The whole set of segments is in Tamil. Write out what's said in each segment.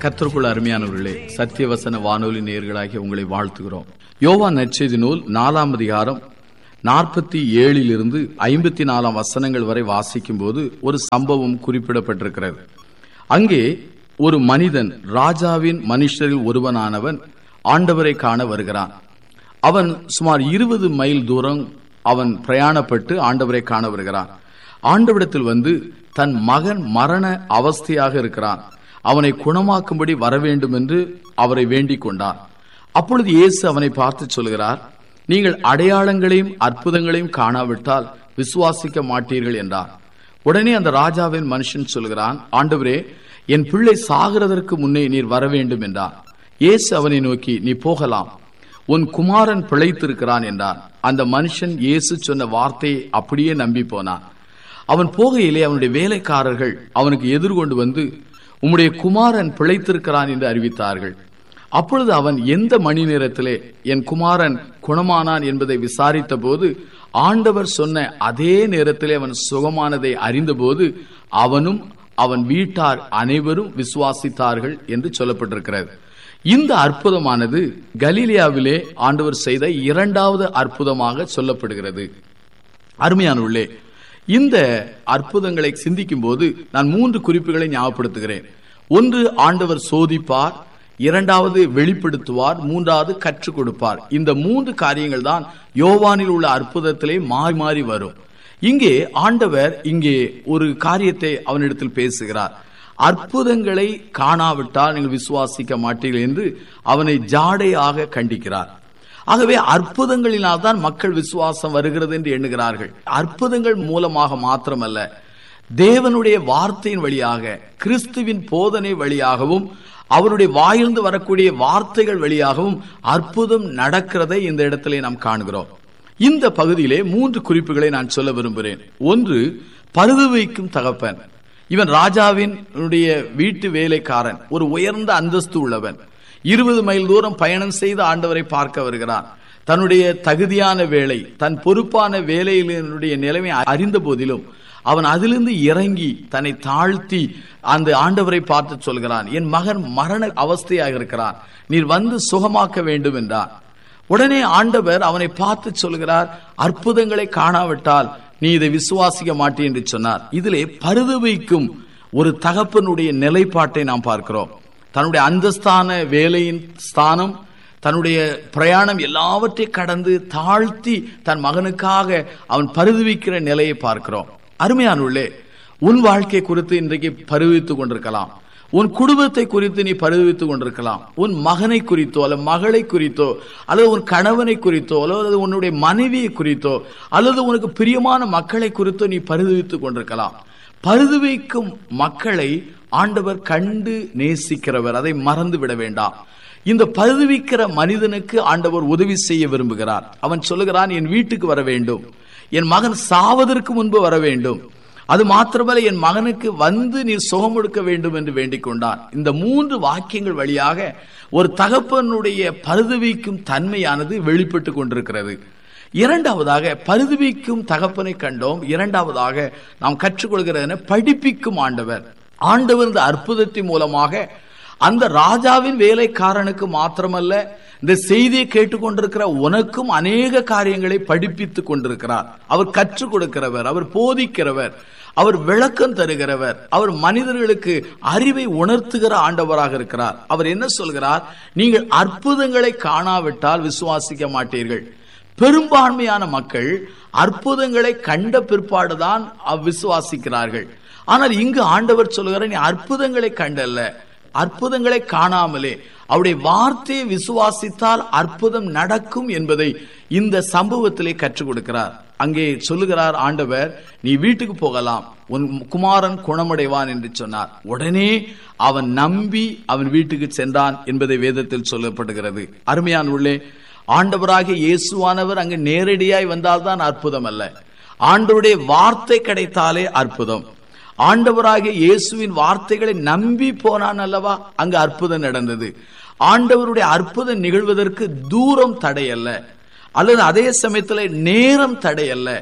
கத்திற்குள் அருமையானவர்களே சத்தியவசன வானொலி நேயர்களாகிய உங்களை வாழ்த்துகிறோம் யோவா நற்செய்தி நூல் நாலாம் அதிகாரம் நாற்பத்தி ஏழிலிருந்து ஐம்பத்தி நாலாம் வசனங்கள் வரை வாசிக்கும் போது ஒரு சம்பவம் குறிப்பிடப்பட்டிருக்கிறது அங்கே ஒரு மனிதன் ராஜாவின் மனுஷரில் ஒருவனானவன் ஆண்டவரை காண வருகிறான் அவன் சுமார் இருபது மைல் தூரம் அவன் பிரயாணப்பட்டு ஆண்டவரை காண வருகிறான் ஆண்டவிடத்தில் வந்து தன் மகன் மரண அவஸ்தையாக இருக்கிறான் அவனை குணமாக்கும்படி வர வேண்டும் என்று அவரை வேண்டிக் கொண்டான் அப்பொழுது இயேசு அவனை பார்த்து சொல்கிறார் நீங்கள் அடையாளங்களையும் அற்புதங்களையும் காணாவிட்டால் விசுவாசிக்க மாட்டீர்கள் என்றார் உடனே அந்த ராஜாவின் மனுஷன் சொல்கிறான் ஆண்டவரே என் பிள்ளை சாகிறதற்கு முன்னே நீர் வர வேண்டும் என்றார் இயேசு அவனை நோக்கி நீ போகலாம் உன் குமாரன் பிழைத்திருக்கிறான் என்றான் அந்த மனுஷன் இயேசு சொன்ன வார்த்தையை அப்படியே நம்பி போனான் அவன் போகையிலே அவனுடைய வேலைக்காரர்கள் அவனுக்கு எதிர்கொண்டு வந்து உம்முடைய குமாரன் பிழைத்திருக்கிறான் என்று அறிவித்தார்கள் அப்பொழுது அவன் எந்த மணி நேரத்திலே என் குமாரன் குணமானான் என்பதை விசாரித்த போது ஆண்டவர் சொன்ன அதே நேரத்திலே அவன் சுகமானதை அறிந்தபோது அவனும் அவன் வீட்டார் அனைவரும் விசுவாசித்தார்கள் என்று சொல்லப்பட்டிருக்கிறது இந்த அற்புதமானது கலீலியாவிலே ஆண்டவர் செய்த இரண்டாவது அற்புதமாக சொல்லப்படுகிறது அருமையானுள்ளே இந்த அற்புதங்களை சிந்திக்கும் போது நான் மூன்று குறிப்புகளை ஞாபகப்படுத்துகிறேன் ஒன்று ஆண்டவர் சோதிப்பார் இரண்டாவது வெளிப்படுத்துவார் மூன்றாவது கற்றுக் கொடுப்பார் இந்த மூன்று காரியங்கள் தான் யோவானில் உள்ள அற்புதத்திலே மாறி மாறி வரும் இங்கே ஆண்டவர் இங்கே ஒரு காரியத்தை அவனிடத்தில் பேசுகிறார் அற்புதங்களை காணாவிட்டால் நீங்கள் விசுவாசிக்க மாட்டீர்கள் என்று அவனை ஜாடையாக கண்டிக்கிறார் ஆகவே அற்புதங்களினால் தான் மக்கள் விசுவாசம் வருகிறது என்று எண்ணுகிறார்கள் அற்புதங்கள் மூலமாக மாத்திரமல்ல தேவனுடைய வார்த்தையின் வழியாக கிறிஸ்துவின் போதனை வழியாகவும் அவருடைய வாயிலிருந்து வரக்கூடிய வார்த்தைகள் வழியாகவும் அற்புதம் நடக்கிறதை இந்த இடத்திலே நாம் காணுகிறோம் இந்த பகுதியிலே மூன்று குறிப்புகளை நான் சொல்ல விரும்புகிறேன் ஒன்று பருது வைக்கும் தகப்பன் இவன் ராஜாவின் வீட்டு வேலைக்காரன் ஒரு உயர்ந்த அந்தஸ்து உள்ளவன் இருபது மைல் தூரம் பயணம் செய்து ஆண்டவரை பார்க்க வருகிறான் தன்னுடைய தகுதியான வேலை தன் பொறுப்பான வேலையினுடைய நிலைமை அறிந்த போதிலும் அவன் அதிலிருந்து இறங்கி தன்னை தாழ்த்தி அந்த ஆண்டவரை பார்த்து சொல்கிறான் என் மகன் மரண அவஸ்தையாக இருக்கிறான் நீர் வந்து சுகமாக்க வேண்டும் என்றான் உடனே ஆண்டவர் அவனை பார்த்து சொல்கிறார் அற்புதங்களை காணாவிட்டால் நீ இதை விசுவாசிக்க மாட்டே என்று சொன்னார் இதிலே பருது வைக்கும் ஒரு தகப்பனுடைய நிலைப்பாட்டை நாம் பார்க்கிறோம் தன்னுடைய அந்தஸ்தான வேலையின் ஸ்தானம் தன்னுடைய பிரயாணம் எல்லாவற்றையும் கடந்து தாழ்த்தி தன் மகனுக்காக அவன் பருதுவிக்கிற நிலையை பார்க்கிறோம் அருமையானுள்ளே உன் வாழ்க்கை குறித்து இன்றைக்கு பருவித்துக் கொண்டிருக்கலாம் உன் குடும்பத்தை குறித்து நீ பருவித்துக் கொண்டிருக்கலாம் உன் மகனை குறித்தோ அல்லது மகளை குறித்தோ அல்லது உன் கணவனை குறித்தோ அல்லது உன்னுடைய மனைவியை குறித்தோ அல்லது உனக்கு பிரியமான மக்களை குறித்தோ நீ பருவித்துக் கொண்டிருக்கலாம் பருதுவைக்கும் மக்களை ஆண்டவர் கண்டு நேசிக்கிறவர் அதை மறந்து விட வேண்டாம் இந்த பருதுவிக்கிற மனிதனுக்கு ஆண்டவர் உதவி செய்ய விரும்புகிறார் அவன் சொல்லுகிறான் என் வீட்டுக்கு வர வேண்டும் என் மகன் சாவதற்கு முன்பு வர வேண்டும் அது மாத்திரமல்ல என் மகனுக்கு வந்து நீர் சுகம் கொடுக்க வேண்டும் என்று வேண்டிக் கொண்டான் இந்த மூன்று வாக்கியங்கள் வழியாக ஒரு தகப்பனுடைய பருதுவிக்கும் தன்மையானது வெளிப்பட்டு கொண்டிருக்கிறது இரண்டாவதாக பருதுவிக்கும் தகப்பனை கண்டோம் இரண்டாவதாக நாம் கற்றுக்கொள்கிறது படிப்பிக்கும் ஆண்டவர் ஆண்டவர் இந்த அற்புதத்தின் மூலமாக அந்த ராஜாவின் வேலைக்காரனுக்கு மாத்திரமல்ல இந்த செய்தியை கேட்டுக்கொண்டிருக்கிற உனக்கும் அநேக காரியங்களை படிப்பித்துக் கொண்டிருக்கிறார் அவர் கற்றுக் கொடுக்கிறவர் அவர் போதிக்கிறவர் அவர் விளக்கம் தருகிறவர் அவர் மனிதர்களுக்கு அறிவை உணர்த்துகிற ஆண்டவராக இருக்கிறார் அவர் என்ன சொல்கிறார் நீங்கள் அற்புதங்களை காணாவிட்டால் விசுவாசிக்க மாட்டீர்கள் பெரும்பான்மையான மக்கள் அற்புதங்களை கண்ட பிற்பாடுதான் விசுவாசிக்கிறார்கள் ஆனால் இங்கு ஆண்டவர் சொல்லுகிற நீ அற்புதங்களை கண்டல்ல அற்புதங்களை காணாமலே அவருடைய வார்த்தையை விசுவாசித்தால் அற்புதம் நடக்கும் என்பதை இந்த சம்பவத்திலே கற்றுக் கொடுக்கிறார் அங்கே சொல்லுகிறார் ஆண்டவர் நீ வீட்டுக்கு போகலாம் உன் குமாரன் குணமடைவான் என்று சொன்னார் உடனே அவன் நம்பி அவன் வீட்டுக்கு சென்றான் என்பதை வேதத்தில் சொல்லப்படுகிறது அருமையான உள்ளே ஆண்டவராகிய இயேசுவானவர் அங்கு நேரடியாய் வந்தால்தான் அற்புதம் அல்ல ஆண்டவருடைய வார்த்தை கிடைத்தாலே அற்புதம் ஆண்டவராகிய இயேசுவின் வார்த்தைகளை நம்பி போனான் அல்லவா அங்கு அற்புதம் நடந்தது ஆண்டவருடைய அற்புதம் நிகழ்வதற்கு தூரம் தடையல்ல அல்லது அதே சமயத்தில் நேரம் தடையல்ல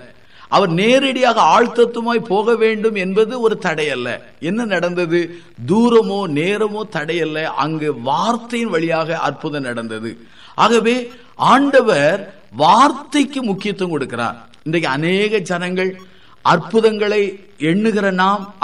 அவர் நேரடியாக ஆழ்த்தத்துமாய் போக வேண்டும் என்பது ஒரு தடை அல்ல என்ன நடந்தது தூரமோ நேரமோ தடை அல்ல அங்கு வார்த்தையின் வழியாக அற்புதம் நடந்தது ஆகவே ஆண்டவர் வார்த்தைக்கு முக்கியத்துவம் கொடுக்கிறார் இன்றைக்கு அநேக ஜனங்கள் அற்புதங்களை எண்ணுகிற நாம்